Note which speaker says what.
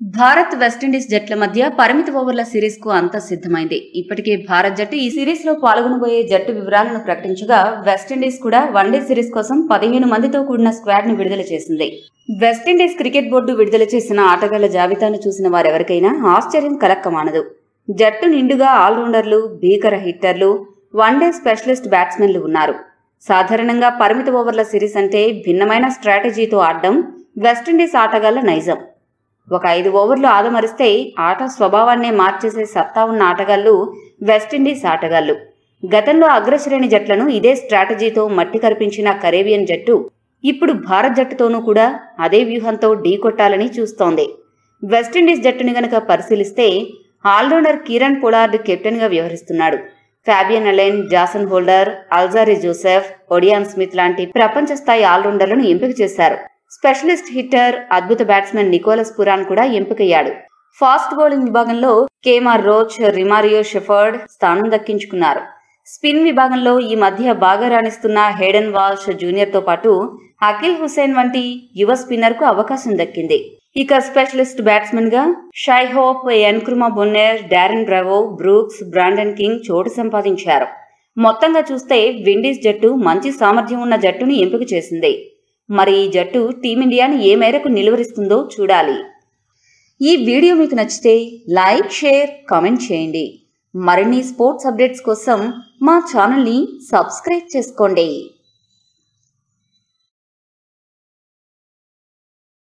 Speaker 1: Bharat West Indies జట్ల మధ్య పరిమిత ఓవర్ల సిరీస్ కు అంతా సిద్ధమైంది ఇప్పటికే భారత్ జట్టు ఈ సిరీస్ లో పాల్గొనబోయే జట్టు వివరాలను ప్రకటించగా వెస్టిండీస్ కూడా వన్డే సిరీస్ కోసం పదిహేను మందితో కూడిన స్క్వాడ్ ను విడుదల చేసింది వెస్టిండీస్ క్రికెట్ బోర్డు విడుదల చేసిన ఆటగాళ్ల జాబితాను చూసిన వారెవరికైనా ఆశ్చర్యం కలక్కమానదు జట్టు నిండుగా ఆల్రౌండర్లు భీకర హిట్టర్లు వన్డే స్పెషలిస్ట్ బ్యాట్స్మెన్లు ఉన్నారు సాధారణంగా పరిమిత ఓవర్ల సిరీస్ అంటే భిన్నమైన స్ట్రాటజీతో ఆడడం వెస్టిండీస్ ఆటగాళ్ల నైజం ఒక ఐదు ఓవర్లు ఆదమరిస్తే ఆట స్వభావాన్నే మార్చేసే సత్తా ఉన్న ఆటగాళ్లు వెస్టిండీస్ ఆటగాళ్లు గతంలో అగ్రశ్రేణి జట్లను ఇదే స్ట్రాటజీతో మట్టి కరిపించిన కరేబియన్ జట్టు ఇప్పుడు భారత్ జట్టుతోనూ కూడా అదే వ్యూహంతో ఢీకొట్టాలని చూస్తోంది వెస్టిండీస్ జట్టుని గనక పరిశీలిస్తే ఆల్రౌండర్ కిరణ్ పొలార్డ్ కెప్టెన్గా వ్యవహరిస్తున్నాడు Fabian Allen Jason Holder Alzarri Joseph Odean Smith లాంటి ప్రపంచ స్థాయి ఆల్రౌండర్లను ఎంపిక చేశారు స్పెషలిస్ట్ హిట్టర్ అద్భుత బ్యాట్స్మెన్ నికోలస్ పురాన్ కూడా ఎంపికయ్యాడు ఫాస్ట్ బౌలింగ్ విభాగంలో కేమార్ రోచ్ రిమారియో షెఫర్డ్ స్థానం దక్కించుకున్నారు స్పిన్ విభాగంలో ఈ మధ్య బాగా రాణిస్తున్న హేడెన్ వాల్ష్ జూనియర్ తో పాటు అఖిల్ హుసేన్ వంటి యువ స్పిన్నర్ కు అవకాశం దక్కింది ఇక స్పెషలిస్ట్ బ్యాట్స్మెన్ గా Shai Hope Nkrumah Bonner Darren Bravo Brooks Brandon King చోటు సంపాదించారు మొత్తంగా చూస్తే విండీస్ జట్టు మంచి సామర్థ్యం ఉన్న జట్టుని ఎంపిక చేసింది మరి ఈ జట్టు టీమిండియాని ఏ మేరకు నిలువరిస్తుందో చూడాలి ఈ వీడియో మీకు నచ్చితే లైక్ షేర్ కామెంట్ చేయండి మరిన్ని స్పోర్ట్స్ అప్డేట్స్ కోసం మా ఛానల్ని సబ్స్క్రైబ్ చేసుకోండి